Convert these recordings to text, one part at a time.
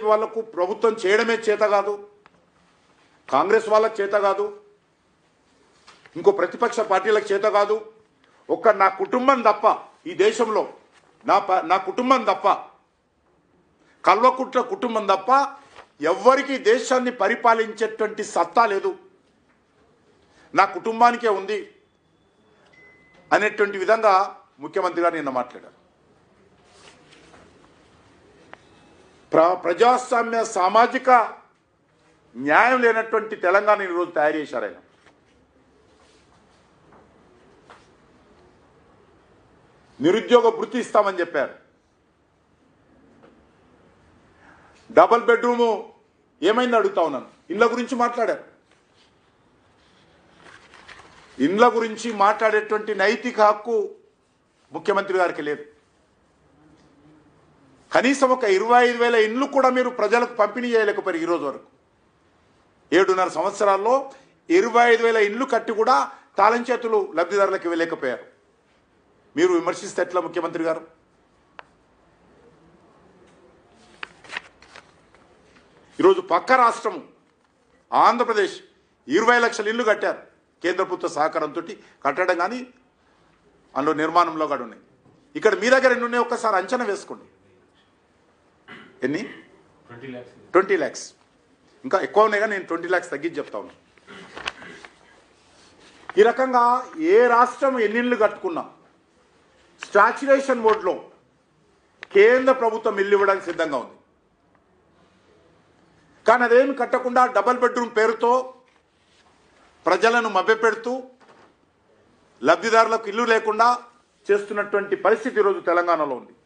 BJP వాళ్లకు ప్రభుత్వం చేయడమే చేత కాదు కాంగ్రెస్ వాళ్ళకి చేత కాదు ఇంకో ప్రతిపక్ష పార్టీలకు చేత కాదు ఒక్క నా కుటుంబం తప్ప ఈ దేశంలో నా ప- నా కుటుంబం తప్ప కల్వకుట్ల కుటుంబం తప్ప ఎవ్వరికి దేశాన్ని పరిపాలించేటువంటి సత్తా లేదు నా కుటుంబానికే ఉంది అనేటువంటి విధంగా ముఖ్యమంత్రి గారు నిన్న మాట్లాడారు ప్ర ప్రజాస్వామ్య సామాజిక న్యాయం లేనటువంటి తెలంగాణ ఈరోజు తయారు చేశారు ఆయన నిరుద్యోగ వృత్తి ఇస్తామని చెప్పారు డబల్ బెడ్రూము ఏమైంది అడుగుతా ఉన్నాను ఇండ్ల గురించి మాట్లాడారు ఇండ్ల గురించి మాట్లాడేటువంటి నైతిక హక్కు ముఖ్యమంత్రి గారికి లేదు కనీసం ఒక ఇరవై ఐదు వేల ఇండ్లు కూడా మీరు ప్రజలకు పంపిణీ చేయలేకపోయారు ఈ రోజు వరకు ఏడున్నర సంవత్సరాల్లో ఇరవై ఐదు వేల ఇండ్లు కట్టి కూడా తాళం చేతులు లబ్ధిదారులకు ఇవ్వలేకపోయారు మీరు విమర్శిస్తే ఎట్లా ముఖ్యమంత్రి గారు ఈరోజు పక్క రాష్ట్రం ఆంధ్రప్రదేశ్ ఇరవై లక్షల ఇల్లు కట్టారు కేంద్ర ప్రభుత్వ సహకారంతో కట్టడం కానీ అందులో నిర్మాణంలో కూడా ఉన్నాయి ఇక్కడ మీ దగ్గర ఎన్ని ఉన్నాయి ఒక్కసారి అంచనా వేసుకోండి ఎన్ని ట్వంటీ ల్యాక్స్ ట్వంటీ ల్యాక్స్ ఇంకా ఎక్కువ ఉన్నాయి కానీ నేను ట్వంటీ ల్యాక్స్ తగ్గించి చెప్తా ఉన్నాను ఈ రకంగా ఏ రాష్ట్రం ఎన్నిళ్ళు కట్టుకున్నా స్టాచ్యురేషన్ మోడ్లో కేంద్ర ప్రభుత్వం ఇల్లు ఇవ్వడానికి సిద్ధంగా ఉంది కానీ అదేమి కట్టకుండా డబల్ బెడ్రూమ్ పేరుతో ప్రజలను మభ్యపెడుతూ లబ్ధిదారులకు ఇల్లు లేకుండా చేస్తున్నటువంటి పరిస్థితి ఈరోజు తెలంగాణలో ఉంది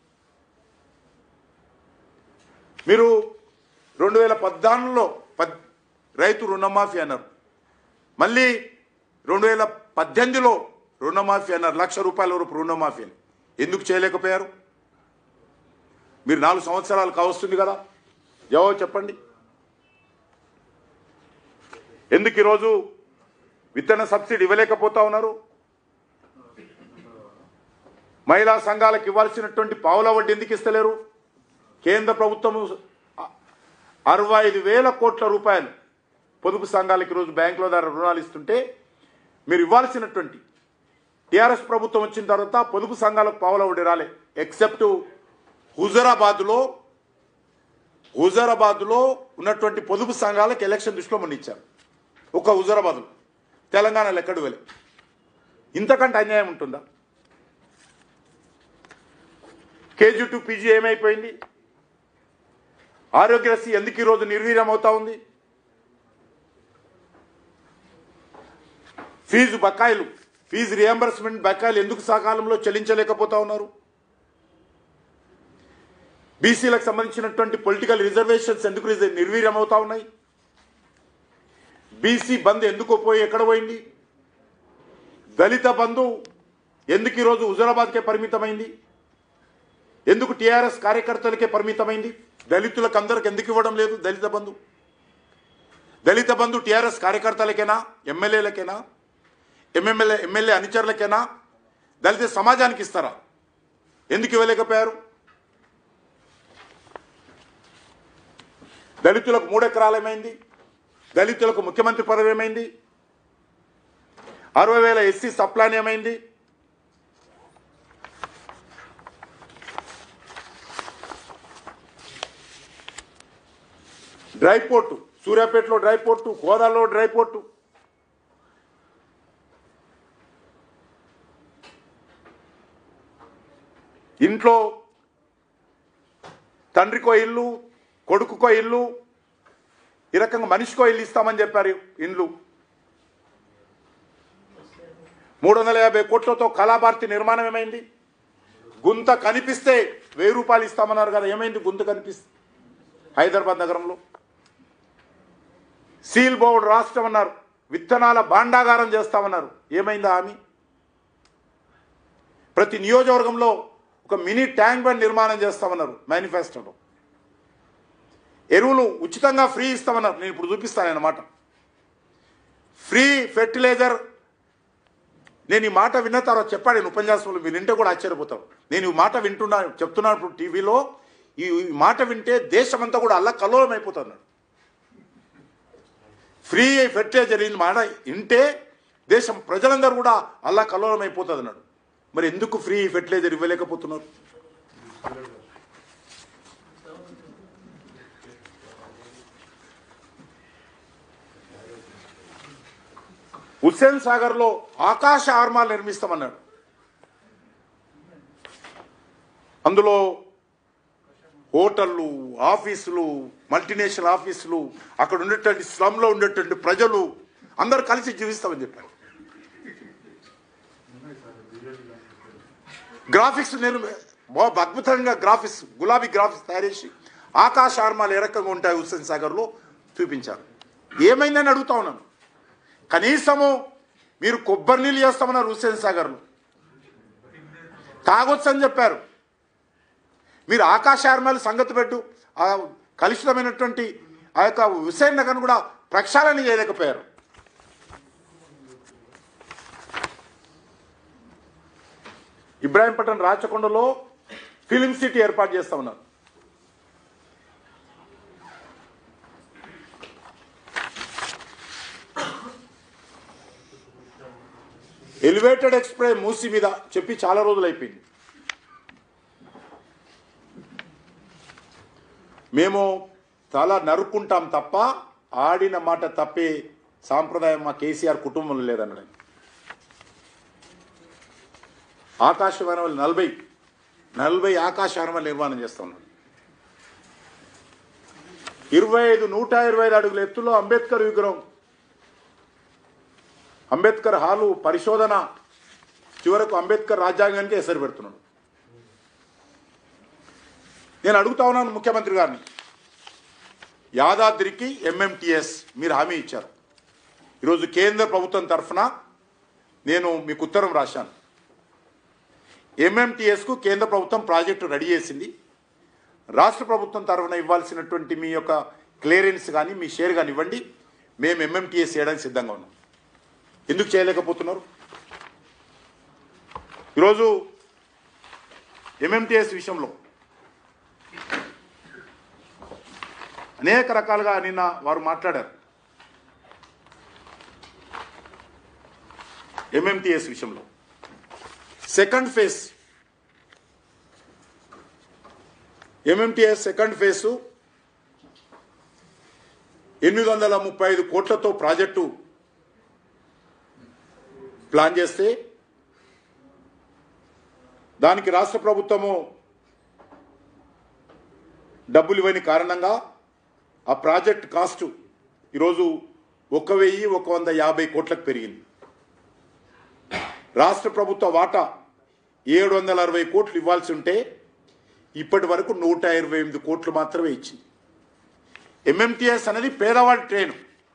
మీరు రెండు వేల పద్నాలుగులో పద్ రైతు రుణమాఫీ అన్నారు మళ్ళీ రెండు వేల పద్దెనిమిదిలో రుణమాఫీ అన్నారు లక్ష రూపాయల వరకు రుణమాఫీ అని ఎందుకు చేయలేకపోయారు మీరు నాలుగు సంవత్సరాలు కావస్తుంది కదా జవాబు చెప్పండి ఎందుకు ఈరోజు విత్తన సబ్సిడీ ఇవ్వలేకపోతా ఉన్నారు మహిళా సంఘాలకు ఇవ్వాల్సినటువంటి పావుల వడ్డీ ఎందుకు ఇస్తలేరు కేంద్ర ప్రభుత్వం అరవై ఐదు వేల కోట్ల రూపాయలు పొదుపు సంఘాలకు ఈరోజు బ్యాంకుల ద్వారా రుణాలు ఇస్తుంటే మీరు ఇవ్వాల్సినటువంటి టీఆర్ఎస్ ప్రభుత్వం వచ్చిన తర్వాత పొదుపు సంఘాలకు పావుల వడ్డీ రాలే ఎక్సెప్ట్ హుజరాబాద్లో హుజరాబాద్లో ఉన్నటువంటి పొదుపు సంఘాలకు ఎలక్షన్ దృష్టిలో మొన్న ఇచ్చారు ఒక హుజరాబాద్లో తెలంగాణలో ఎక్కడు వెళ్ళి ఇంతకంటే అన్యాయం ఉంటుందా కేజీ టు పీజీ ఏమైపోయింది ఆరోగ్యశ్రీ ఎందుకు ఈరోజు నిర్వీర్యం అవుతా ఉంది ఫీజు బకాయిలు ఫీజు రియంబర్స్మెంట్ బకాయిలు ఎందుకు సకాలంలో చెల్లించలేకపోతా ఉన్నారు బీసీలకు సంబంధించినటువంటి పొలిటికల్ రిజర్వేషన్స్ ఎందుకు రిజ- నిర్వీర్యం అవుతా ఉన్నాయి బీసీ బంద్ ఎందుకు పోయి ఎక్కడ పోయింది దళిత బంధు ఎందుకు ఈరోజు హుజరాబాద్కే పరిమితమైంది ఎందుకు టీఆర్ఎస్ కార్యకర్తలకే పరిమితమైంది దళితులకు అందరికి ఎందుకు ఇవ్వడం లేదు దళిత బంధు దళిత బంధు టీఆర్ఎస్ కార్యకర్తలకేనా ఎమ్మెల్యేలకేనా ఎంఎంఎల్ఏ ఎమ్మెల్యే అనుచరులకేనా దళిత సమాజానికి ఇస్తారా ఎందుకు ఇవ్వలేకపోయారు దళితులకు మూడు ఎకరాలు ఏమైంది దళితులకు ముఖ్యమంత్రి పదవి ఏమైంది అరవై వేల ఎస్సీ సప్లాన్ ఏమైంది డ్రై పోర్టు సూర్యాపేటలో డ్రై పోర్టు కోదాలో డ్రై పోర్టు ఇంట్లో తండ్రికో ఇల్లు కొడుకుకో ఇల్లు ఈ రకంగా మనిషికో ఇల్లు ఇస్తామని చెప్పారు ఇండ్లు మూడు వందల యాభై కోట్లతో కళాభారతి నిర్మాణం ఏమైంది గుంత కనిపిస్తే వెయ్యి రూపాయలు ఇస్తామన్నారు కదా ఏమైంది గుంత కనిపిస్తే హైదరాబాద్ నగరంలో సీల్ బోర్డు రాష్ట్రం అన్నారు విత్తనాల భాండాగారం చేస్తామన్నారు ఏమైందా హామీ ప్రతి నియోజకవర్గంలో ఒక మినీ ట్యాంక్ బండ్ నిర్మాణం చేస్తామన్నారు మేనిఫెస్టోలో ఎరువులు ఉచితంగా ఫ్రీ ఇస్తామన్నారు నేను ఇప్పుడు చూపిస్తాను అన్నమాట ఫ్రీ ఫెర్టిలైజర్ నేను ఈ మాట విన్న తర్వాత చెప్పాడు నేను ఉపన్యాసంలో మీరు వింటే కూడా ఆశ్చర్యపోతారు నేను ఈ మాట వింటున్నా చెప్తున్నాను ఇప్పుడు టీవీలో ఈ ఈ మాట వింటే దేశమంతా కూడా అల్ల కల్లోలం అయిపోతున్నాడు ఫ్రీ ఫెర్టిలైజర్ ఈ మాట వింటే దేశం ప్రజలందరూ కూడా అల్లా కల్లోలం అయిపోతుంది అన్నాడు మరి ఎందుకు ఫ్రీ ఫెర్టిలైజర్ ఇవ్వలేకపోతున్నారు హుస్సేన్ సాగర్లో ఆకాశ ఆర్మాలు నిర్మిస్తామన్నాడు అందులో హోటళ్ళు ఆఫీసులు మల్టీనేషనల్ ఆఫీసులు అక్కడ ఉండేటువంటి స్లమ్లో ఉండేటువంటి ప్రజలు అందరూ కలిసి జీవిస్తామని చెప్పారు గ్రాఫిక్స్ నేను బాగా అద్భుతంగా గ్రాఫిక్స్ గులాబీ గ్రాఫిక్స్ తయారు చేసి ఆకాశ ఆర్మాలు ఏ రకంగా ఉంటాయి హుస్సేన్ సాగర్లో చూపించారు ఏమైందని అడుగుతా ఉన్నాను కనీసము మీరు కొబ్బరి నీళ్ళు చేస్తామన్నారు హుస్సేన్ సాగర్లో తాగొచ్చు అని చెప్పారు మీరు ఆకాశ ఆర్మాలు సంగతి పెట్టు ఆ కలుషితమైనటువంటి ఆ యొక్క హుస్సేన్ నగర్ను కూడా ప్రక్షాళన చేయలేకపోయారు ఇబ్రాహీంపట్నం రాచకొండలో ఫిలిం సిటీ ఏర్పాటు చేస్తా ఉన్నారు ఎలివేటెడ్ ఎక్స్ప్రెస్ మూసి మీద చెప్పి చాలా రోజులు అయిపోయింది మేము చాలా నరుక్కుంటాం తప్ప ఆడిన మాట తప్పే సాంప్రదాయం మా కేసీఆర్ కుటుంబంలో లేదన్నాడు ఆయన. ఆకాశవాణి వాళ్ళు నలభై నలభై ఆకాశవాణి నిర్మాణం చేస్తా ఉన్నాడు ఇరవై ఐదు నూట ఇరవై ఐదు అడుగుల ఎత్తులో అంబేద్కర్ విగ్రహం అంబేద్కర్ హాలు పరిశోధన చివరకు అంబేద్కర్ రాజ్యాంగానికి ఎసరు పెడుతున్నాడు నేను అడుగుతా ఉన్నాను ముఖ్యమంత్రి గారిని యాదాద్రికి ఎంఎంటిఎస్ మీరు హామీ ఇచ్చారు ఈరోజు కేంద్ర ప్రభుత్వం తరఫున నేను మీకు ఉత్తరం రాశాను ఎంఎంటిఎస్కు కేంద్ర ప్రభుత్వం ప్రాజెక్టు రెడీ చేసింది రాష్ట్ర ప్రభుత్వం తరఫున ఇవ్వాల్సినటువంటి మీ యొక్క క్లియరెన్స్ కానీ మీ షేర్ కానీ ఇవ్వండి మేము ఎంఎంటిఎస్ చేయడానికి సిద్ధంగా ఉన్నాం ఎందుకు చేయలేకపోతున్నారు ఈరోజు ఎంఎంటిఎస్ విషయంలో అనేక రకాలుగా నిన్న వారు మాట్లాడారు ఎంఎంటిఎస్ విషయంలో second phase MMTS second phase ఎనిమిది వందల ముప్పై ఐదు కోట్లతో ప్రాజెక్టు ప్లాన్ చేస్తే దానికి రాష్ట్ర ప్రభుత్వము డబ్బులు ఇవ్వని కారణంగా ఆ ప్రాజెక్ట్ కాస్ట్ ఈరోజు ఒక వెయ్యి ఒక వంద యాభై కోట్లకు పెరిగింది రాష్ట్ర ప్రభుత్వ వాటా ఏడు వందల అరవై కోట్లు ఇవ్వాల్సి ఉంటే ఇప్పటి వరకు నూట ఇరవై ఎనిమిది కోట్లు మాత్రమే ఇచ్చింది ఎంఎంటిఎస్ అనేది పేదవాడి ట్రైన్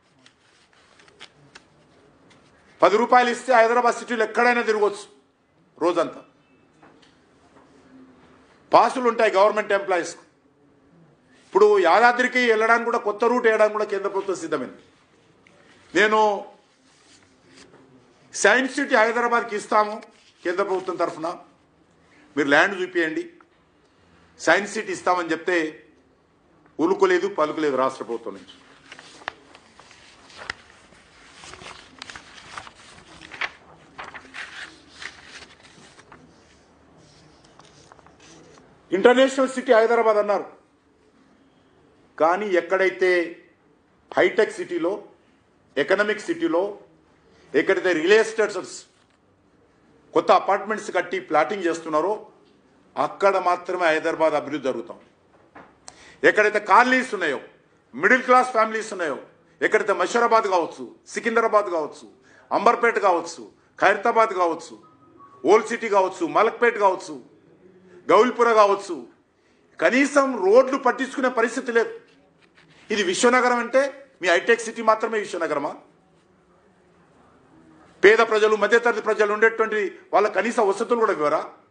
పది రూపాయలు ఇస్తే హైదరాబాద్ సిటీలో ఎక్కడైనా తిరగవచ్చు రోజంతా పాసులు ఉంటాయి గవర్నమెంట్ ఎంప్లాయీస్ ఇప్పుడు యాదాద్రికి వెళ్ళడానికి కూడా కొత్త రూట్ వేయడానికి కూడా కేంద్ర ప్రభుత్వం సిద్ధమైంది నేను సైన్స్ సిటీ హైదరాబాద్కి ఇస్తాము కేంద్ర ప్రభుత్వం తరఫున మీరు ల్యాండ్ చూపియండి సైన్స్ సిటీ ఇస్తామని చెప్తే ఉలుకులేదు పలుకులేదు రాష్ట్ర ప్రభుత్వం నుంచి ఇంటర్నేషనల్ సిటీ హైదరాబాద్ అన్నారు కానీ ఎక్కడైతే హైటెక్ సిటీలో ఎకనామిక్ సిటీలో ఎక్కడైతే రియల్ ఎస్టేట్స్ కొత్త అపార్ట్మెంట్స్ కట్టి ప్లాటింగ్ చేస్తున్నారో అక్కడ మాత్రమే హైదరాబాద్ అభివృద్ధి జరుగుతాం ఎక్కడైతే కాలనీస్ ఉన్నాయో మిడిల్ క్లాస్ ఫ్యామిలీస్ ఉన్నాయో ఎక్కడైతే మషూరాబాద్ కావచ్చు సికింద్రాబాద్ కావచ్చు అంబర్పేట కావచ్చు ఖైరతాబాద్ కావచ్చు ఓల్డ్ సిటీ కావచ్చు మలక్పేట్ కావచ్చు గౌల్పుర కావచ్చు కనీసం రోడ్లు పట్టించుకునే పరిస్థితి లేదు ఇది విశ్వనగరం అంటే మీ హైటెక్ సిటీ మాత్రమే విశ్వనగరమా పేద ప్రజలు మధ్యతరగతి ప్రజలు ఉండేటువంటి వాళ్ళ కనీస వసతులు కూడా ఇవ్వరా